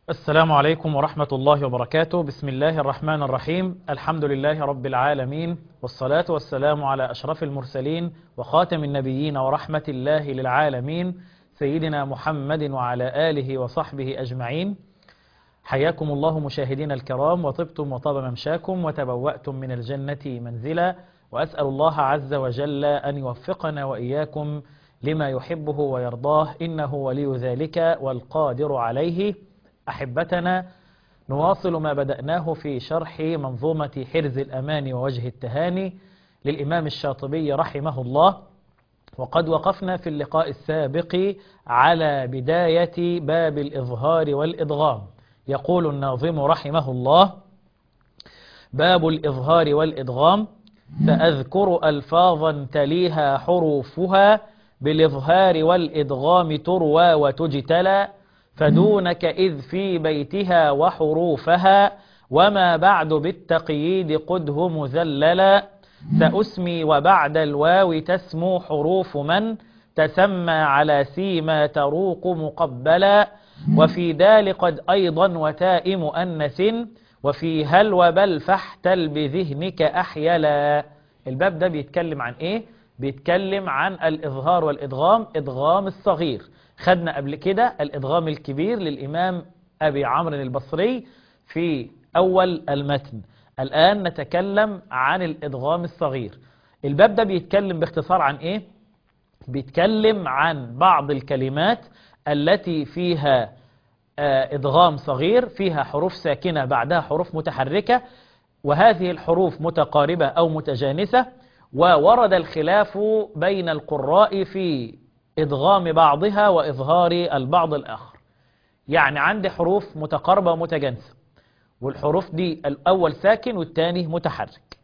السلام عليكم ورحمة الله وبركاته بسم الله الرحمن الرحيم الحمد لله رب العالمين والصلاة والسلام على أشرف المرسلين وخاتم النبيين ورحمة الله للعالمين سيدنا محمد وعلى آله وصحبه أجمعين حياكم الله مشاهدين الكرام وطبتم وطاب ممشاكم وتبوأتم من الجنة منزلا وأسأل الله عز وجل أن يوفقنا وإياكم لما يحبه ويرضاه إنه ولي ذلك والقادر عليه أحبتنا نواصل ما بدأناه في شرح منظومة حرز الأمان ووجه التهاني للإمام الشاطبي رحمه الله وقد وقفنا في اللقاء السابق على بداية باب الإظهار والإضغام يقول الناظم رحمه الله باب الإظهار والإضغام سأذكر ألفاظا تليها حروفها بالإظهار والإضغام تروى وتجتلى فدونك إذ في بيتها وحروفها وما بعد بالتقييد قده مذللا سأسمي وبعد الواو تسمو حروف من تسمى على سيما تروق مقبلا وفي دال قد أيضا وتاء مؤنث وفي هل وبل فاحتل بذهنك أحيلا الباب ده بيتكلم عن إيه؟ بيتكلم عن الإظهار والإدغام إدغام الصغير خدنا قبل كده الإدغام الكبير للإمام أبي عمرو البصري في أول المتن الآن نتكلم عن الإدغام الصغير الباب ده بيتكلم باختصار عن إيه؟ بيتكلم عن بعض الكلمات التي فيها إدغام صغير فيها حروف ساكنة بعدها حروف متحركة وهذه الحروف متقاربة أو متجانسة وورد الخلاف بين القراء في إدغام بعضها وإظهار البعض الآخر يعني عندي حروف متقاربة ومتجانسة والحروف دي الأول ساكن والثاني متحرك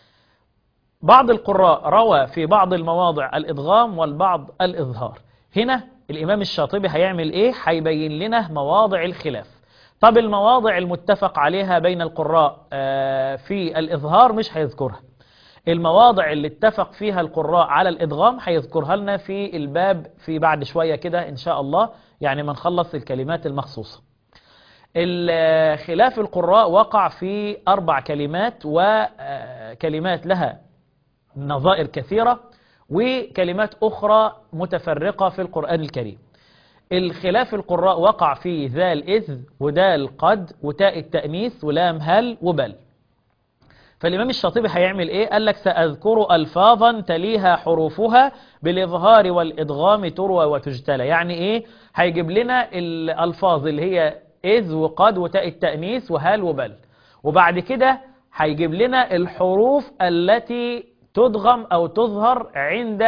بعض القراء روى في بعض المواضع الإدغام والبعض الإظهار هنا الإمام الشاطبي هيعمل إيه؟ هيبين لنا مواضع الخلاف طب المواضع المتفق عليها بين القراء في الإظهار مش هيذكرها المواضع اللي اتفق فيها القراء على الإدغام هيذكرها لنا في الباب في بعد شوية كده إن شاء الله يعني ما نخلص الكلمات المخصوصة خلاف القراء وقع في أربع كلمات وكلمات لها نظائر كثيرة وكلمات أخرى متفرقة في القرآن الكريم الخلاف القراء وقع في ذال إذ ودال قد وتاء التأنيث ولام هل وبل فالإمام الشاطبي هيعمل إيه؟ قال لك سأذكر ألفاظا تليها حروفها بالإظهار والإدغام تروى وتجتلى يعني إيه؟ هيجيب لنا الألفاظ اللي هي إذ وقد وتاء التأنيث وهال وبل وبعد كده هيجيب لنا الحروف التي تدغم أو تظهر عند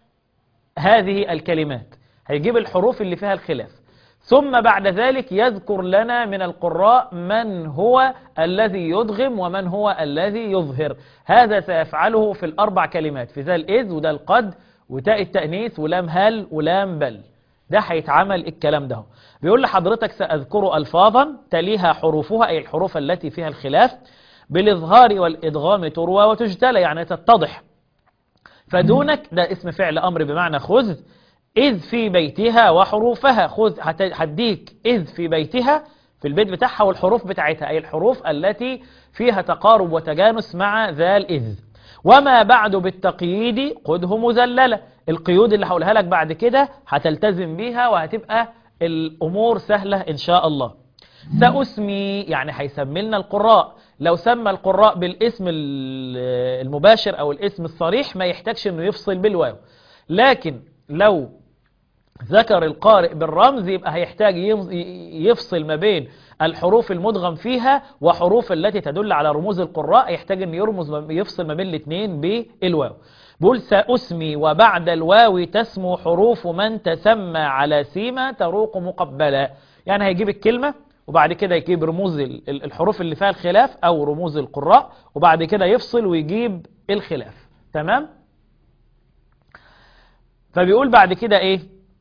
هذه الكلمات هيجيب الحروف اللي فيها الخلاف ثم بعد ذلك يذكر لنا من القراء من هو الذي يدغم ومن هو الذي يظهر هذا سيفعله في الأربع كلمات في ذا الإذ وده القد وتاء التأنيث ولام هل ولام بل ده هيتعمل الكلام ده بيقول لحضرتك سأذكر ألفاظا تليها حروفها أي الحروف التي فيها الخلاف بالإظهار والإدغام تروى وتجتلى يعني تتضح فدونك ده اسم فعل أمر بمعنى خذ إذ في بيتها وحروفها خذ هديك إذ في بيتها في البيت بتاعها والحروف بتاعتها أي الحروف التي فيها تقارب وتجانس مع ذا الإذ وما بعد بالتقييد قده مذللة القيود اللي هقولها لك بعد كده هتلتزم بيها وهتبقى الأمور سهلة إن شاء الله سأسمي يعني هيسمي لنا القراء لو سمى القراء بالاسم المباشر أو الاسم الصريح ما يحتاجش أنه يفصل بالواو لكن لو ذكر القارئ بالرمز يبقى هيحتاج يفصل ما بين الحروف المدغم فيها وحروف التي تدل على رموز القراء يحتاج ان يرمز يفصل ما بين الاثنين بالواو بقول سأسمي وبعد الواو تسمو حروف من تسمى على سيما تروق مقبلا يعني هيجيب الكلمة وبعد كده يجيب رموز الحروف اللي فيها الخلاف او رموز القراء وبعد كده يفصل ويجيب الخلاف تمام فبيقول بعد كده ايه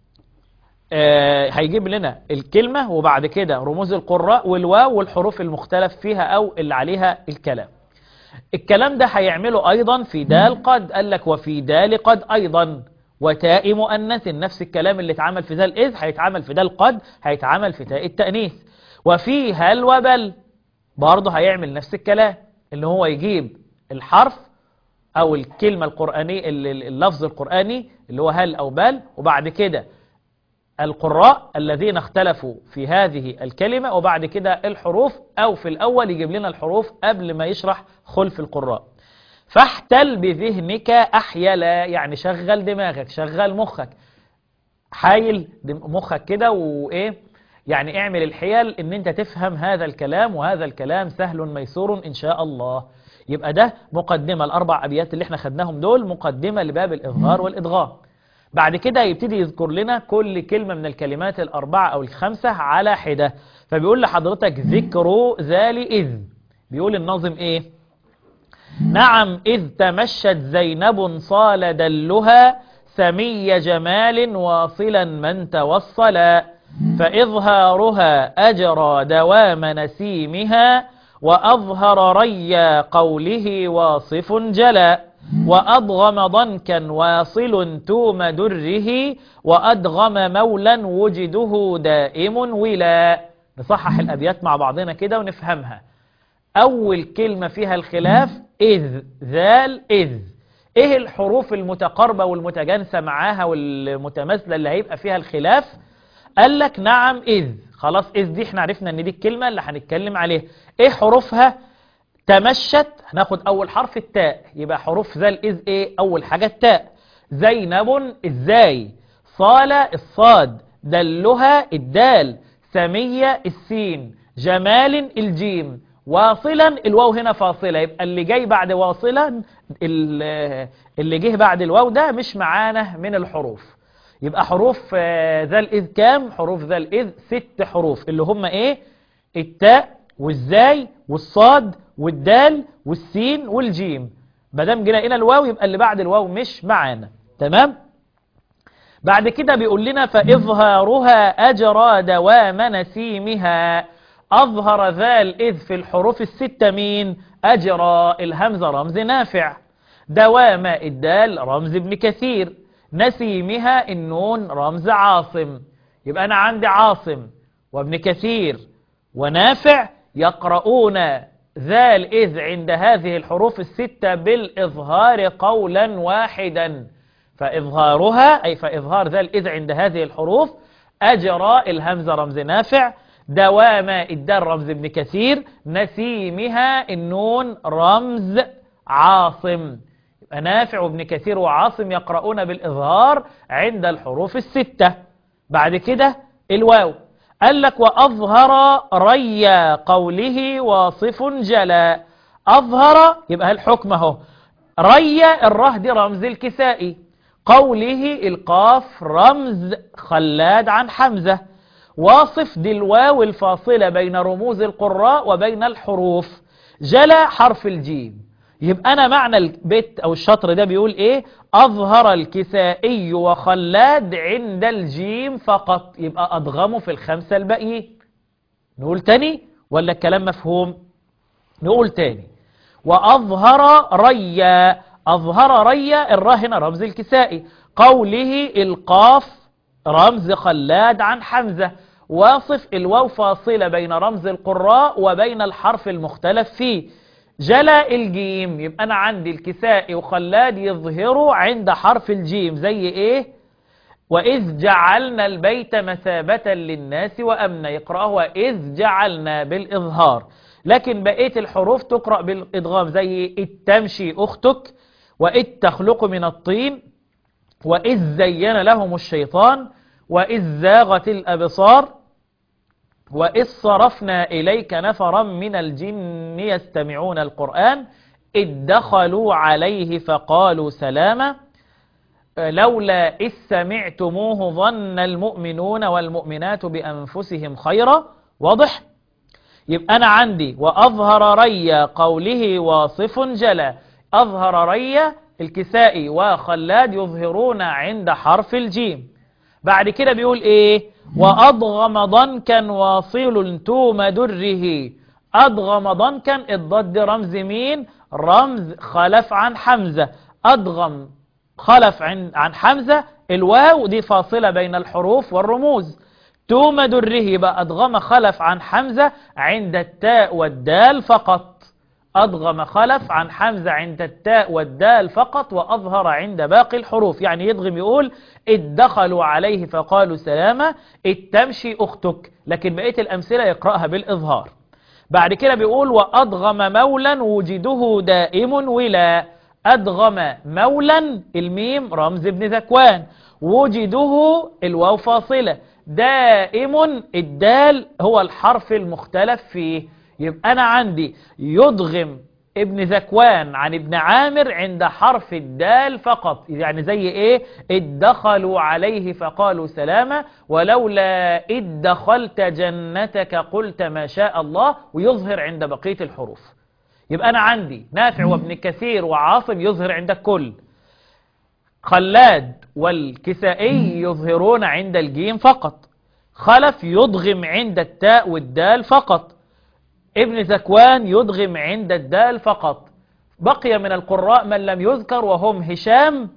آه هيجيب لنا الكلمة وبعد كده رموز القراء والواو والحروف المختلف فيها او اللي عليها الكلام الكلام ده هيعمله ايضا في دال قد قال لك وفي دال قد ايضا وتاء مؤنث نفس الكلام اللي اتعمل في ذا الإذ هيتعمل في ده القد هيتعمل في تاء التأنيث وفي هل وبل برضه هيعمل نفس الكلام اللي هو يجيب الحرف او الكلمة القرآنية اللفظ القرآني اللي هو هل او بل وبعد كده القراء الذين اختلفوا في هذه الكلمة وبعد كده الحروف او في الاول يجيب لنا الحروف قبل ما يشرح خلف القراء فاحتل بذهنك احيلا يعني شغل دماغك شغل مخك حايل مخك كده وايه يعني اعمل الحيل ان انت تفهم هذا الكلام وهذا الكلام سهل ميسور ان شاء الله يبقى ده مقدمة الاربع ابيات اللي احنا خدناهم دول مقدمة لباب الاظهار والادغام بعد كده يبتدي يذكر لنا كل كلمة من الكلمات الاربعة او الخمسة على حدة فبيقول لحضرتك ذكر ذال اذ بيقول الناظم ايه نعم إذ تمشت زينب صال دلها سمي جمال واصلا من توصلا فإظهارها أجرى دوام نسيمها وأظهر ريا قوله واصف جلا وأضغم ضنكا واصل توم دره وأدغم مولا وجده دائم ولا نصحح الأبيات مع بعضنا كده ونفهمها أول كلمة فيها الخلاف إذ ذال إذ إيه الحروف المتقاربة والمتجانسة معاها والمتماثلة اللي هيبقى فيها الخلاف قال لك نعم إذ خلاص إذ دي احنا عرفنا ان دي الكلمة اللي هنتكلم عليها إيه حروفها تمشت هناخد أول حرف التاء يبقى حروف ذال إذ إيه أول حاجة التاء زينب إزاي صالة الصاد دلها الدال سمية السين جمال الجيم واصلا الواو هنا فاصلة يبقى اللي جاي بعد واصلا اللي جه بعد الواو ده مش معانا من الحروف يبقى حروف ذا الإذ كام حروف ذا الإذ ست حروف اللي هم ايه التاء والزاي والصاد والدال والسين والجيم مادام جينا هنا الواو يبقى اللي بعد الواو مش معانا تمام بعد كده بيقول لنا فإظهارها أجرى دوام نسيمها أظهر ذا الإذ في الحروف الستة مين أجرى الهمزة رمز نافع دوام الدال رمز ابن كثير نسيمها النون رمز عاصم يبقى أنا عندي عاصم وابن كثير ونافع يقرؤون ذا الإذ عند هذه الحروف الستة بالإظهار قولا واحدا فإظهارها أي فإظهار ذا الإذ عند هذه الحروف أجرى الهمزة رمز نافع دوام الدال رمز ابن كثير نسيمها النون رمز عاصم نافع وابن كثير وعاصم يقرؤون بالإظهار عند الحروف الستة بعد كده الواو قال لك وأظهر ريا قوله واصف جلا أظهر يبقى الحكم اهو ريا الره دي رمز الكسائي قوله القاف رمز خلاد عن حمزة واصف دي الواو الفاصلة بين رموز القراء وبين الحروف جلا حرف الجيم يبقى أنا معنى البيت أو الشطر ده بيقول إيه أظهر الكسائي وخلاد عند الجيم فقط يبقى أضغمه في الخمسة الباقيين نقول تاني ولا الكلام مفهوم نقول تاني وأظهر ريا أظهر ريا الراء هنا رمز الكسائي قوله القاف رمز خلاد عن حمزة واصف الواو فاصلة بين رمز القراء وبين الحرف المختلف فيه جلا الجيم يبقى أنا عندي الكسائي وخلاد يظهروا عند حرف الجيم زي إيه وإذ جعلنا البيت مثابة للناس وأمنا يقرأه وإذ جعلنا بالإظهار لكن بقية الحروف تقرأ بالإدغام زي إذ تمشي أختك وإذ تخلق من الطين وإذ زين لهم الشيطان وإذ زاغت الأبصار وإذ صرفنا إليك نفرا من الجن يستمعون القرآن إذ دخلوا عليه فقالوا سلاما لولا إذ سمعتموه ظن المؤمنون والمؤمنات بأنفسهم خيرا واضح يبقى أنا عندي وأظهر ريا قوله واصف جلا أظهر ريا الكسائي وخلاد يظهرون عند حرف الجيم بعد كده بيقول إيه وأضغم ضنكا واصل توم دره أضغم ضنكا الضد رمز مين رمز خلف عن حمزة أضغم خلف عن, عن حمزة الواو دي فاصلة بين الحروف والرموز توم دره يبقى أدغم خلف عن حمزة عند التاء والدال فقط أدغم خلف عن حمزة عند التاء والدال فقط وأظهر عند باقي الحروف يعني يدغم يقول ادخلوا عليه فقالوا سلامة اتمشي أختك لكن بقية الأمثلة يقرأها بالإظهار بعد كده بيقول وأدغم مولا وجده دائم ولا أدغم مولا الميم رمز ابن ذكوان وجده الواو فاصلة دائم الدال هو الحرف المختلف فيه يبقى أنا عندي يدغم ابن ذكوان عن ابن عامر عند حرف الدال فقط يعني زي ايه ادخلوا عليه فقالوا سلاما ولولا إذ دخلت جنتك قلت ما شاء الله ويظهر عند بقية الحروف يبقى أنا عندي نافع وابن كثير وعاصم يظهر عند الكل خلاد والكسائي يظهرون عند الجيم فقط خلف يضغم عند التاء والدال فقط ابن ذكوان يدغم عند الدال فقط بقي من القراء من لم يذكر وهم هشام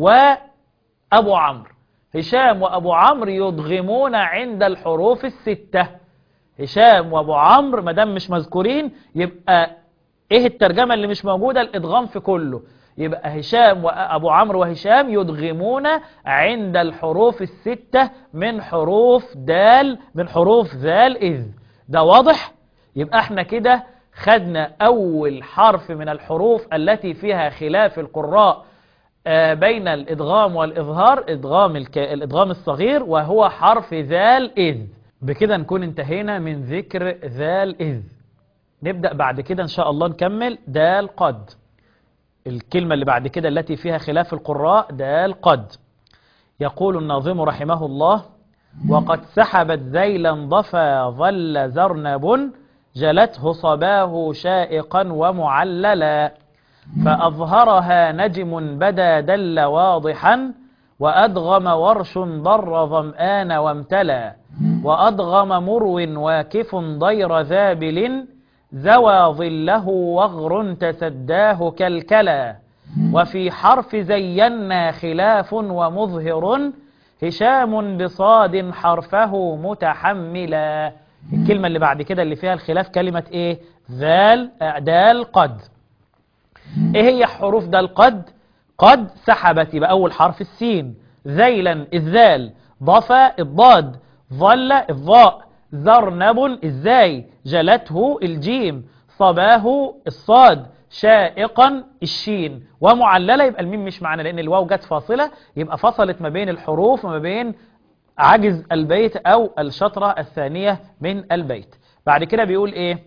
وأبو عمرو هشام وأبو عمرو يدغمون عند الحروف الستة هشام وأبو عمرو ما دام مش مذكورين يبقى ايه الترجمة اللي مش موجودة الادغام في كله يبقى هشام وأبو عمرو وهشام يدغمون عند الحروف الستة من حروف دال من حروف ذال إذ ده واضح؟ يبقى احنا كده خدنا أول حرف من الحروف التي فيها خلاف القراء بين الإدغام والإظهار إدغام الك... الإدغام الصغير وهو حرف ذال إذ بكده نكون انتهينا من ذكر ذال إذ نبدأ بعد كده إن شاء الله نكمل دال قد الكلمة اللي بعد كده التي فيها خلاف القراء دال قد يقول الناظم رحمه الله وقد سحبت ذيلا ضفا ظل زرنب جلته صباه شائقا ومعللا فأظهرها نجم بدا دل واضحا وأدغم ورش ضر ظمآن وامتلى وأدغم مرو واكف ضير ذابل زوى ظله وغر تسداه كالكلا وفي حرف زينا خلاف ومظهر هشام بصاد حرفه متحملا الكلمة اللي بعد كده اللي فيها الخلاف كلمة ايه ذال دال قد ايه هي حروف دال قد قد سحبت يبقى اول حرف السين ذيلا الذال ضفا الضاد ظل الضاء زرنب الزاي جلته الجيم صباه الصاد شائقا الشين ومعللة يبقى الميم مش معنا لان الواو جت فاصلة يبقى فصلت ما بين الحروف وما بين عجز البيت او الشطرة الثانية من البيت بعد كده بيقول ايه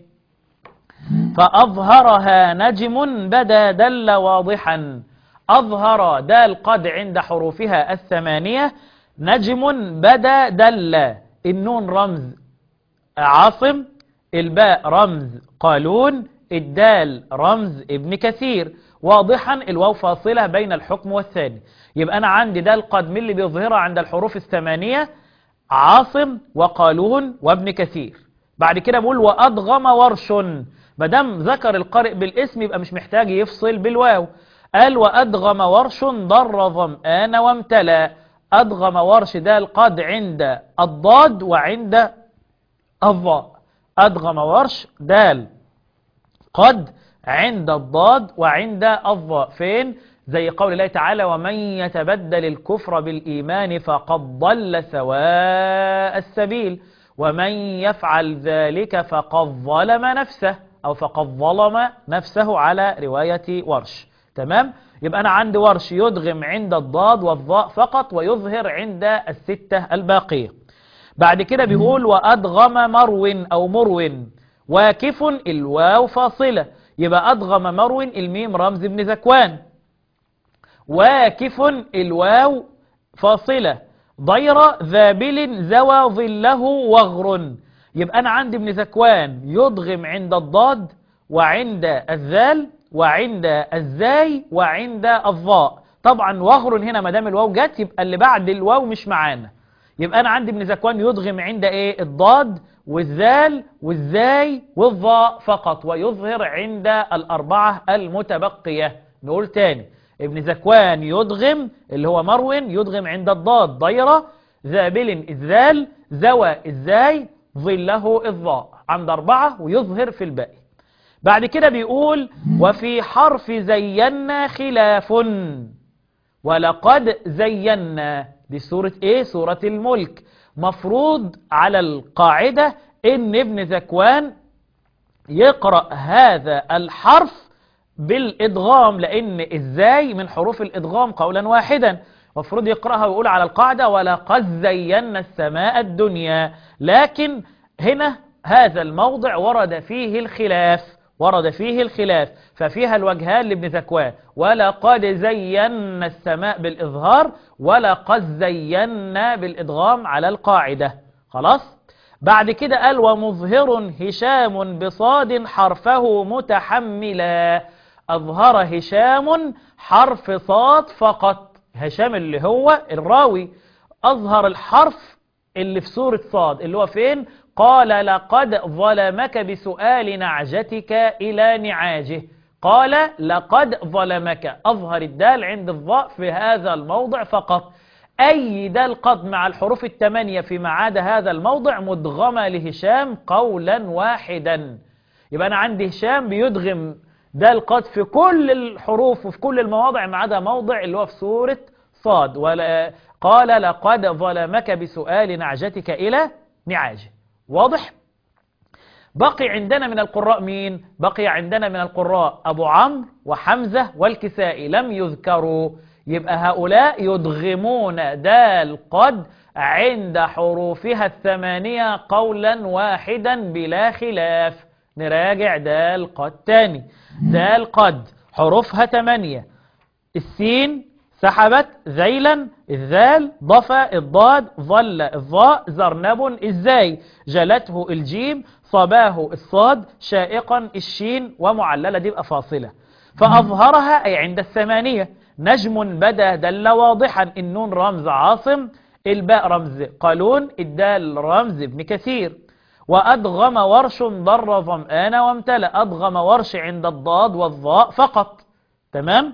فأظهرها نجم بدا دل واضحا أظهر دال قد عند حروفها الثمانية نجم بدا دل النون رمز عاصم الباء رمز قالون الدال رمز ابن كثير واضحا الواو فاصلة بين الحكم والثاني يبقى أنا عندي دال قد من اللي بيظهرها عند الحروف الثمانية عاصم وقالون وابن كثير بعد كده بقول وأدغم ورش مدام ذكر القارئ بالاسم يبقى مش محتاج يفصل بالواو قال وأدغم ورش ضر ظمآن وامتلى أدغم ورش دال قد عند الضاد وعند الضاء أدغم ورش دال قد عند الضاد وعند الضاء فين زي قول الله تعالى ومن يتبدل الكفر بالإيمان فقد ضل سواء السبيل ومن يفعل ذلك فقد ظلم نفسه أو فقد ظلم نفسه على رواية ورش تمام يبقى أنا عندي ورش يدغم عند الضاد والضاء فقط ويظهر عند الستة الباقية بعد كده بيقول وأدغم مرو أو مرو واكف الواو فاصلة يبقى أدغم مرو الميم رمز ابن ذكوان واكف الواو فاصلة ضير ذابل زوى ظله وغر يبقى أنا عندي ابن ذكوان يدغم عند الضاد وعند الذال وعند الزاي وعند الضاء طبعا وغر هنا ما دام الواو جت يبقى اللي بعد الواو مش معانا يبقى أنا عندي ابن ذكوان يدغم عند إيه الضاد والذال والزاي والضاء فقط ويظهر عند الأربعة المتبقية نقول تاني ابن زكوان يدغم اللي هو مروين يدغم عند الضاد ضيرة ذابل الذال زوى ازاي ظله الضاء عند أربعة ويظهر في الباقي بعد كده بيقول وفي حرف زينا خلاف ولقد زينا دي سورة ايه سورة الملك مفروض على القاعدة ان ابن ذكوان يقرأ هذا الحرف بالإدغام لأن إزاي من حروف الإدغام قولا واحدا مفروض يقرأها ويقول على القاعدة ولقد زينا السماء الدنيا لكن هنا هذا الموضع ورد فيه الخلاف ورد فيه الخلاف ففيها الوجهان لابن ذكوان ولقد زينا السماء بالإظهار ولقد زينا بالإدغام على القاعدة خلاص بعد كده قال ومظهر هشام بصاد حرفه متحملا أظهر هشام حرف صاد فقط هشام اللي هو الراوي أظهر الحرف اللي في سورة صاد اللي هو فين قال لقد ظلمك بسؤال نعجتك إلى نعاجه قال لقد ظلمك أظهر الدال عند الضاء في هذا الموضع فقط أي دال قد مع الحروف الثمانية فيما عدا هذا الموضع مدغمة لهشام قولا واحدا يبقى أنا عندي هشام بيدغم دال قد في كل الحروف وفي كل المواضع ما عدا موضع اللي هو في سورة صاد ولا قال لقد ظلمك بسؤال نعجتك إلى نعاجه واضح؟ بقي عندنا من القراء مين؟ بقي عندنا من القراء أبو عمرو وحمزة والكسائي لم يذكروا يبقى هؤلاء يدغمون دال قد عند حروفها الثمانية قولا واحدا بلا خلاف نراجع دال قد تاني دال قد حروفها ثمانية السين سحبت ذيلا الذال ضفى الضاد ظل الضاء زرنب ازاي جلته الجيم صباه الصاد شائقا الشين ومعللة دي بقى فاصلة فأظهرها أي عند الثمانية نجم بدا دل واضحا النون رمز عاصم الباء رمز قالون الدال رمز ابن كثير وأدغم ورش ضر ظمآن وامتلأ أدغم ورش عند الضاد والضاء فقط تمام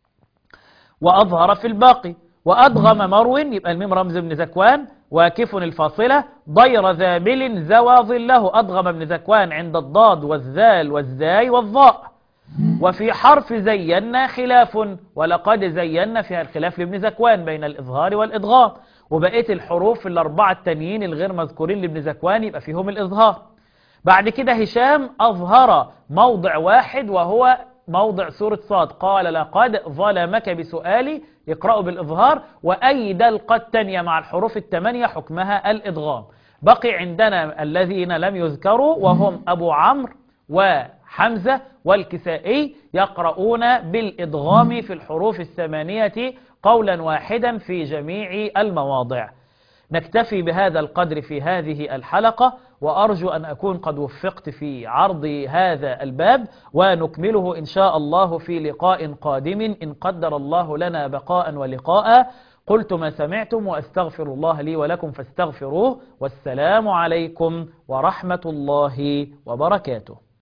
وأظهر في الباقي وأدغم مرو يبقى الميم رمز ابن ذكوان واكف الفاصلة ضير ذابل زوى ظله أدغم ابن ذكوان عند الضاد والذال والزاي والضاء وفي حرف زينا خلاف ولقد زينا فيها الخلاف لابن زكوان بين الإظهار والإضغام وبقية الحروف الأربعة التانيين الغير مذكورين لابن زكوان يبقى فيهم الإظهار بعد كده هشام أظهر موضع واحد وهو موضع سورة صاد قال لقد ظلمك بسؤالي يقرأوا بالإظهار وأيد القد تانية مع الحروف الثمانية حكمها الإضغام بقي عندنا الذين لم يذكروا وهم أبو عمرو وحمزة والكسائي يقرؤون بالإضغام في الحروف الثمانية قولا واحدا في جميع المواضع نكتفي بهذا القدر في هذه الحلقة وأرجو أن أكون قد وفقت في عرض هذا الباب ونكمله إن شاء الله في لقاء قادم إن قدر الله لنا بقاء ولقاء قلت ما سمعتم وأستغفر الله لي ولكم فاستغفروه والسلام عليكم ورحمة الله وبركاته